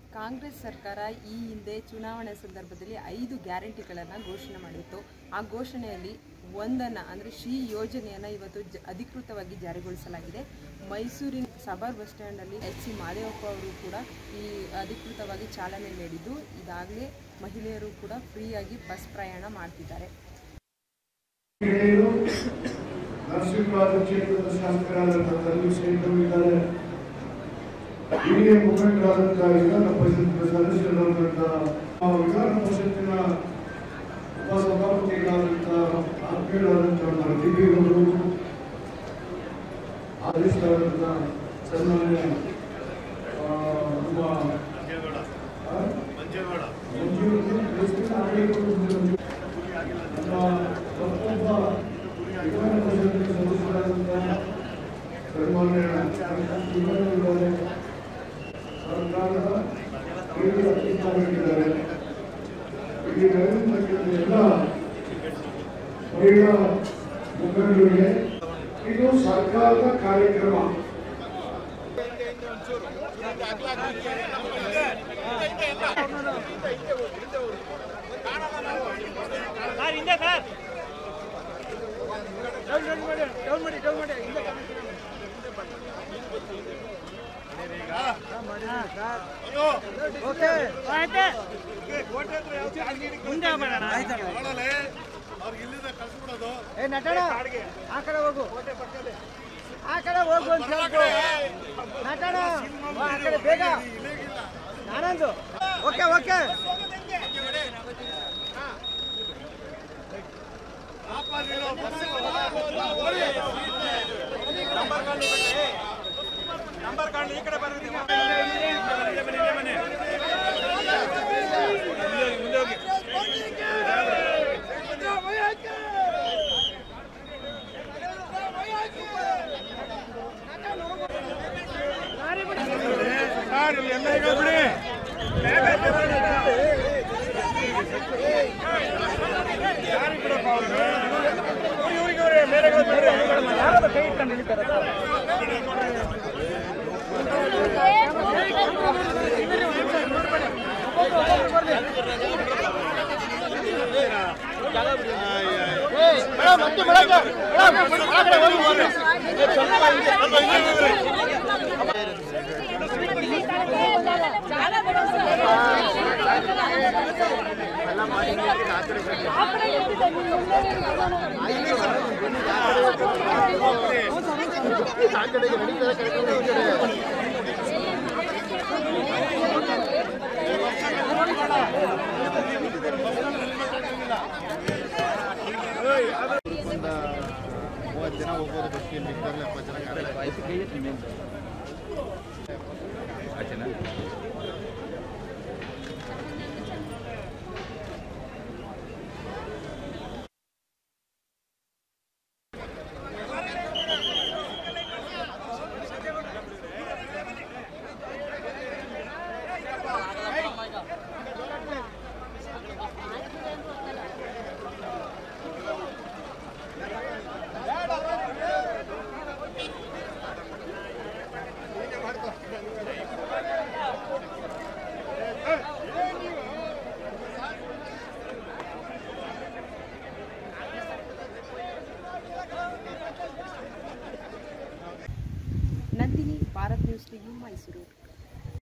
ಕಾಂಗ್ರೆಸ್ ಸರ್ಕಾರ ಈ ಹಿಂದೆ ಚುನಾವಣೆ ಸಂದರ್ಭದಲ್ಲಿ ಐದು ಗ್ಯಾರಂಟಿಗಳನ್ನು ಘೋಷಣೆ ಮಾಡಿತ್ತು ಆ ಘೋಷಣೆಯಲ್ಲಿ ಒಂದನ್ನು ಅಂದರೆ ಶ್ರೀ ಯೋಜನೆಯನ್ನು ಇವತ್ತು ಜ ಅಧಿಕೃತವಾಗಿ ಜಾರಿಗೊಳಿಸಲಾಗಿದೆ ಮೈಸೂರಿನ ಸಬರ್ ಬಸ್ ಸ್ಟ್ಯಾಂಡಲ್ಲಿ ಎಚ್ ಸಿ ಮಾದೇವಪ್ಪ ಅವರು ಕೂಡ ಈ ಅಧಿಕೃತವಾಗಿ ಚಾಲನೆ ನೀಡಿದ್ದು ಇದಾಗಲೇ ಮಹಿಳೆಯರು ಕೂಡ ಫ್ರೀಯಾಗಿ ಬಸ್ ಪ್ರಯಾಣ ಮಾಡ್ತಿದ್ದಾರೆ ಹಿರಿಯರು ನರಸಿಂಹರಾಜ ಕ್ಷೇತ್ರದ ಶಾಸಕರಾದಂತಹ ತಲ್ಲು ಸೇಠರು ಇದ್ದಾರೆ ಹಿರಿಯ ಮುಖಂಡರಾದಂತಹ ವಿಧಾನ ಪರಿಷತ್ ಸದಸ್ಯರಾದಂತಹ ಆ ವಿಧಾನ ಪರಿಷತ್ತಿನ ಉಪಸಭಾಪತಿಗಳಾದಂತಹ ಆತ್ಮೀಯರಾದಂತಹ ಮರದಿಗೇಗೌಡರು ಆದೇಶರಾದಂತಹ ಸನ್ಮಾನ್ಯ ಆ, ನಮ್ಮ ಆ? ಮಂಜು ದೇಶದ ಆಡಳಿತ ಮಂಜು ನಮ್ಮ ಮತ್ತೊಬ್ಬ ವಿಧಾನ ಪರಿಷತ್ತಿನ ಸದಸ್ಯರಾದಂತಹ ಸನ್ಮಾನ್ಯ ಇದ್ದಾರೆ ಸರ್ಕಾರದ ಹಿರಿಯ ಅಧಿಕಾರಿಗಳಿದ್ದಾರೆ ಇಲ್ಲಿ ನಡೆದಿರ್ತಕ್ಕಂಥ ಎಲ್ಲ ಮಹಿಳಾ ಮುಖಂಡರಿಗೆ ಇದು ಸರ್ಕಾರದ ಕಾರ್ಯಕ್ರಮ ಸರ್ ಹಿಂದೆ ಸರ್ ಡೌನ್ ಡೌನ್ ಮಾಡಿ ಡೌನ್ ಮಾಡಿ ಡೌನ್ ಮಾಡಿ ಹಿಂದೆ ಓಕೆ ಆಯ್ತು ಮುಂದೆ ಮಾಡೋಣ ಏ ನಟಣ ಆ ಕಡೆ ಹೋಗು ಆ ಕಡೆ ಹೋಗು ಒಂದು ಸ್ವಲ್ಪ ನಟಣ ಬಾ, ಆ ಕಡೆ ಬೇಗ ನಾನಂದು ಓಕೆ ಓಕೆ ನಂಬರ್ ಕಾರ್ಡ್ ಈ ಕಡೆ ಬರುತ್ತೆ ಮುಂದೆ ಹೋಗಿ ಕೈ ಇಟ್ಕೊಂಡು ಇಳಿತಾರೆ ಮೂವತ್ತು ಜನ ಹೋಗ್ಬೋದು ಬಸ್ಗೆ ಮಿಕ್ಕಿದಾಗಲೇ ಎಪ್ಪತ್ತು ಜನ ಕಾರ್ಯ